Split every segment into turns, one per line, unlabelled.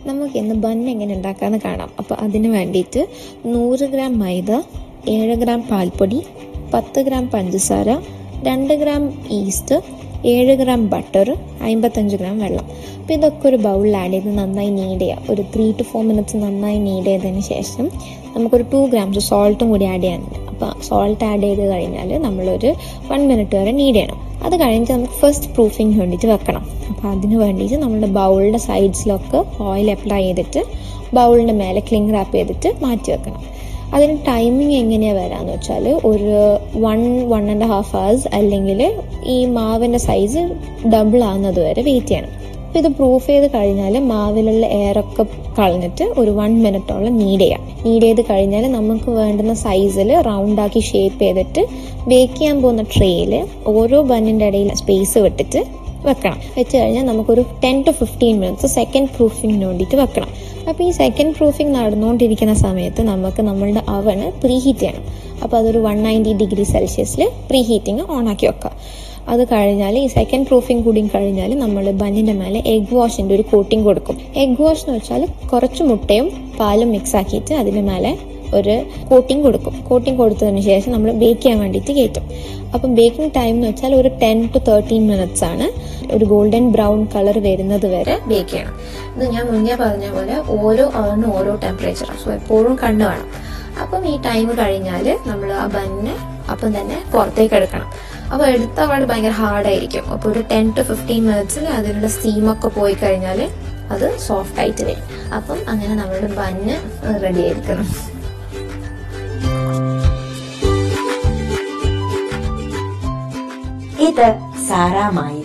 നമുക്ക് ഇന്ന് ബൺ എങ്ങനെ ഉണ്ടാക്കാമെന്ന് കാണാം അപ്പോൾ അതിന് വേണ്ടിയിട്ട് നൂറ് ഗ്രാം മൈദ ഏഴ് ഗ്രാം പാൽപ്പൊടി പത്ത് ഗ്രാം പഞ്ചസാര രണ്ട് ഗ്രാം ഈസ്റ്റ് ഏഴ് ഗ്രാം ബട്ടർ അമ്പത്തഞ്ച് ഗ്രാം വെള്ളം അപ്പോൾ ഇതൊക്കെ ഒരു ബൗളിൽ ആഡ് ചെയ്ത് നന്നായി നീഡ് ചെയ്യുക ഒരു ത്രീ ടു ഫോർ മിനിറ്റ്സ് നന്നായി നീഡ് ചെയ്തതിന് ശേഷം നമുക്കൊരു ടു ഗ്രാംസ് സോൾട്ടും കൂടി ആഡ് ചെയ്യാനുണ്ട് അപ്പോൾ സോൾട്ട് ആഡ് ചെയ്ത് കഴിഞ്ഞാൽ നമ്മളൊരു വൺ മിനിറ്റ് വരെ നീഡ് ചെയ്യണം അത് കഴിഞ്ഞിട്ട് നമുക്ക് ഫസ്റ്റ് പ്രൂഫിങ് വേണ്ടിയിട്ട് വെക്കണം അപ്പോൾ അതിന് വേണ്ടിയിട്ട് നമ്മുടെ ബൗളിൻ്റെ സൈഡ്സിലൊക്കെ ഓയിൽ അപ്ലൈ ചെയ്തിട്ട് ബൗളിൻ്റെ മേലെ ക്ലിങ് റാപ്പ് ചെയ്തിട്ട് മാറ്റി വെക്കണം അതിന് ടൈമിങ് എങ്ങനെയാണ് വരാന്ന് വെച്ചാൽ ഒരു one one and half hours അല്ലെങ്കിൽ ഈ മാവിൻ്റെ സൈസ് ഡബിൾ ആകുന്നത് വരെ വെയിറ്റ് ചെയ്യണം അപ്പോൾ ഇത് പ്രൂഫ് ചെയ്ത് കഴിഞ്ഞാൽ മാവിലുള്ള എയറൊക്കെ കളഞ്ഞിട്ട് ഒരു വൺ മിനിറ്റോളം നീഡ് ചെയ്യാം നീഡ് ചെയ്ത് കഴിഞ്ഞാൽ നമുക്ക് വേണ്ടുന്ന സൈസിൽ റൗണ്ടാക്കി ഷേപ്പ് ചെയ്തിട്ട് ബേക്ക് ചെയ്യാൻ പോകുന്ന ട്രേയിൽ ഓരോ ബണ്ണിൻ്റെ ഇടയിൽ സ്പേസ് വിട്ടിട്ട് വെക്കണം വെച്ച് കഴിഞ്ഞാൽ നമുക്കൊരു ten to fifteen minutes second പ്രൂഫിങ്ങിന് വേണ്ടിയിട്ട് വെക്കണം അപ്പോൾ ഈ സെക്കൻഡ് പ്രൂഫിംഗ് നടന്നുകൊണ്ടിരിക്കുന്ന സമയത്ത് നമുക്ക് നമ്മളുടെ അവണ് പ്രീ ഹീറ്റ് ചെയ്യണം അപ്പോൾ അതൊരു വൺ നയൻറ്റി ഡിഗ്രി സെൽഷ്യസിൽ പ്രീ ഹീറ്റിംഗ് ഓണാക്കി വെക്കുക അത് കഴിഞ്ഞാൽ ഈ സെക്കൻഡ് പ്രൂഫിംഗ് കൂടി കഴിഞ്ഞാൽ നമ്മൾ ബന്നിൻ്റെ മേലെ എഗ് വാഷിൻ്റെ ഒരു കോട്ടിംഗ് കൊടുക്കും എഗ് വാഷ് എന്ന് വെച്ചാൽ കുറച്ച് മുട്ടയും പാലും മിക്സ് ആക്കിയിട്ട് അതിൻ്റെ മേലെ ഒരു കോട്ടിംഗ് കൊടുക്കും കോട്ടിംഗ് കൊടുത്തതിന് ശേഷം നമ്മൾ ബേക്ക് ചെയ്യാൻ വേണ്ടിയിട്ട് കയറ്റും അപ്പം ബേക്കിംഗ് ടൈം എന്ന് വെച്ചാൽ ഒരു ടെൻ ടു തേർട്ടീൻ മിനിറ്റ്സ് ആണ് ഒരു ഗോൾഡൻ ബ്രൗൺ കളർ വരുന്നത് വരെ ബേക്ക് ചെയ്യണം ഇത് ഞാൻ മുന്നേ പറഞ്ഞ പോലെ ഓരോ അവറിനും ഓരോ ടെമ്പറേച്ചറാണ് സോ എപ്പോഴും കണ്ണു വേണം അപ്പം ഈ ടൈം കഴിഞ്ഞാൽ നമ്മൾ ആ ബന്നെ അപ്പം തന്നെ പുറത്തേക്ക് എടുക്കണം അപ്പോൾ എടുത്ത പാട് ഭയങ്കര ഹാർഡായിരിക്കും അപ്പോൾ ഒരു ടെൻ ടു ഫിഫ്റ്റീൻ മിനിറ്റ്സിൽ അതിനുള്ള സ്റ്റീമൊക്കെ പോയി കഴിഞ്ഞാൽ അത് സോഫ്റ്റ് ആയിട്ട് വരും അപ്പം അങ്ങനെ നമ്മുടെ ബന്ന് റെഡി ആയിരിക്കണം
ഇത് സാറാമായി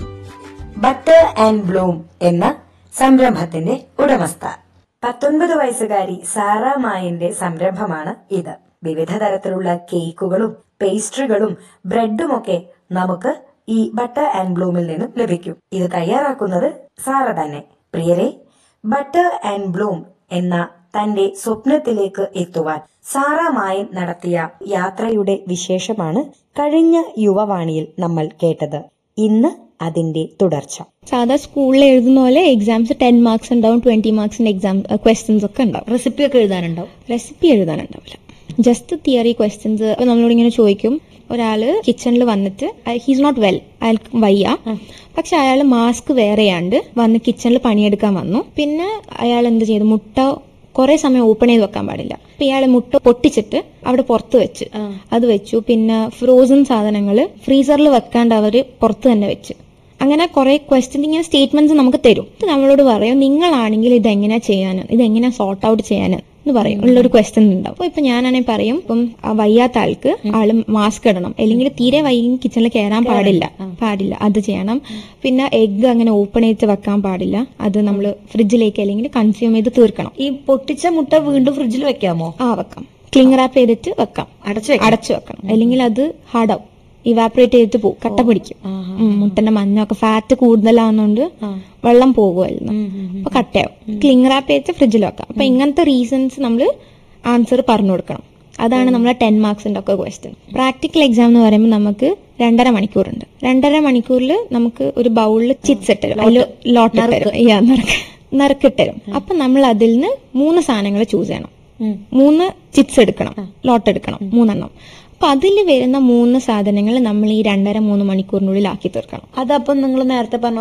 ബട്ടർ ആൻഡ് ബ്ലൂം എന്ന സംരംഭത്തിന്റെ ഉടമസ്ഥ പത്തൊൻപത് വയസ്സുകാരി സാറാമായിന്റെ സംരംഭമാണ് ഇത് വിവിധ തരത്തിലുള്ള കേക്കുകളും പേസ്ട്രികളും ബ്രെഡുമൊക്കെ നമുക്ക് ഈ ബട്ടർ ആൻഡ് ബ്ലൂമിൽ നിന്നും ലഭിക്കും ഇത് തയ്യാറാക്കുന്നത് സാറ തന്നെ പ്രിയരെ ബട്ടർ ആൻഡ് ബ്ലൂം എന്ന തന്റെ സ്വപ്നത്തിലേക്ക് എത്തുവാൻ സാറാമായി നടത്തിയ യാത്രയുടെ വിശേഷമാണ് കഴിഞ്ഞ യുവവാണിയിൽ നമ്മൾ കേട്ടത് ഇന്ന് അതിന്റെ തുടർച്ച
സാധാ സ്കൂളിൽ എഴുതുന്ന പോലെ എക്സാംസ് ടെൻ മാർക്സ് ഉണ്ടാവും ട്വന്റി മാർക്സിന്റെ എക്സാം ക്വസ്റ്റ്യൻസ് ഒക്കെ ഉണ്ടാവും
റെസിപ്പി ഒക്കെ എഴുതാനുണ്ടാവും
റെസിപ്പി എഴുതാനുണ്ടാവില്ല ജസ്റ്റ് തിയറി ക്വസ്റ്റ്യൻസ് നമ്മളോട് ഇങ്ങനെ ചോദിക്കും ഒരാള് കിച്ചണിൽ വന്നിട്ട് ഹീസ് നോട്ട് വെൽ അയാൾക്ക് വയ്യ പക്ഷെ അയാൾ മാസ്ക് വേറെയാണ്ട് വന്ന് കിച്ചണിൽ പണിയെടുക്കാൻ വന്നു പിന്നെ അയാൾ എന്ത് ചെയ്തു മുട്ട കുറെ സമയം ഓപ്പൺ ചെയ്ത് വെക്കാൻ പാടില്ല അപ്പൊ ഇയാൾ മുട്ട പൊട്ടിച്ചിട്ട് അവിടെ പുറത്ത് വെച്ച് അത് വെച്ചു പിന്നെ ഫ്രോസൺ സാധനങ്ങൾ ഫ്രീസറിൽ വെക്കാണ്ട് അവര് പുറത്ത് തന്നെ വെച്ച് അങ്ങനെ കുറെ ക്വസ്റ്റ്യൻ ഇങ്ങനെ സ്റ്റേറ്റ്മെന്റ്സ് നമുക്ക് തരും ഇത് നമ്മളോട് പറയും നിങ്ങളാണെങ്കിൽ ഇത് എങ്ങനെയാ ചെയ്യാൻ ഇത് എങ്ങനെയാ സോർട്ട് ഔട്ട് ചെയ്യാൻ എന്ന് പറയും ഉള്ളൊരു ക്വസ്റ്റ്യൻ ഉണ്ടാവും അപ്പൊ ഇപ്പൊ ഞാനാണെങ്കിൽ പറയും ഇപ്പം ആ വയ്യാത്ത ആൾക്ക് ആള് മാസ്ക് ഇടണം അല്ലെങ്കിൽ തീരെ വൈകി കിച്ചണിൽ കയറാൻ പാടില്ല പാടില്ല അത് ചെയ്യണം പിന്നെ എഗ് അങ്ങനെ ഓപ്പൺ ചെയ്ത് വെക്കാൻ പാടില്ല അത് നമ്മൾ ഫ്രിഡ്ജിലേക്ക് അല്ലെങ്കിൽ കൺസ്യൂം ചെയ്ത് തീർക്കണം
ഈ പൊട്ടിച്ച മുട്ട വീണ്ടും ഫ്രിഡ്ജിൽ വെക്കാമോ
ആ വെക്കാം ക്ലിങ് റാപ്പ് ചെയ്തിട്ട് വെക്കാം
അടച്ചു വെക്കാം
അടച്ചു വെക്കണം അല്ലെങ്കിൽ അത് ഹാർഡാവും ഇവാപറേറ്റ് ചെയ്തിട്ട് പോകും കട്ട പിടിക്കും ഉം, മുട്ടന്റെ മഞ്ഞൊക്കെ ഫാറ്റ് കൂടുതലാവുന്നതുകൊണ്ട് വെള്ളം പോകുമായിരുന്നു അപ്പൊ കട്ടയാവും ക്ലിങ് റാപ്പ് ചെയ്ത് ഫ്രിഡ്ജിൽ വെക്കാം അപ്പൊ ഇങ്ങനത്തെ റീസൺസ് നമ്മൾ ആൻസർ പറഞ്ഞു കൊടുക്കണം അതാണ് നമ്മളെ ടെൻ മാർക്സിന്റെ ഒക്കെ ക്വസ്റ്റ്യൻ പ്രാക്ടിക്കൽ എക്സാം എന്ന് പറയുമ്പോൾ നമുക്ക് രണ്ടര മണിക്കൂറുണ്ട് രണ്ടര മണിക്കൂറിൽ നമുക്ക് ഒരു ബൗളിൽ ചിറ്റ്സ് ഇട്ടരും അതിൽ ലോട്ട് ഇട്ടരും Yeah, നറുക്ക് നറുക്കിട്ടരും അപ്പൊ നമ്മൾ അതിൽ നിന്ന് മൂന്ന് സാധനങ്ങൾ ചൂസ് ചെയ്യണം മൂന്ന് ചിറ്റ്സ് എടുക്കണം ലോട്ട് എടുക്കണം മൂന്നെണ്ണം അപ്പൊ അതിൽ വരുന്ന മൂന്ന് സാധനങ്ങൾ നമ്മൾ ഈ രണ്ടര മൂന്ന് മണിക്കൂറിനുള്ളിൽ ആക്കി തീർക്കണം
അതപ്പം നിങ്ങൾ നേരത്തെ പറഞ്ഞ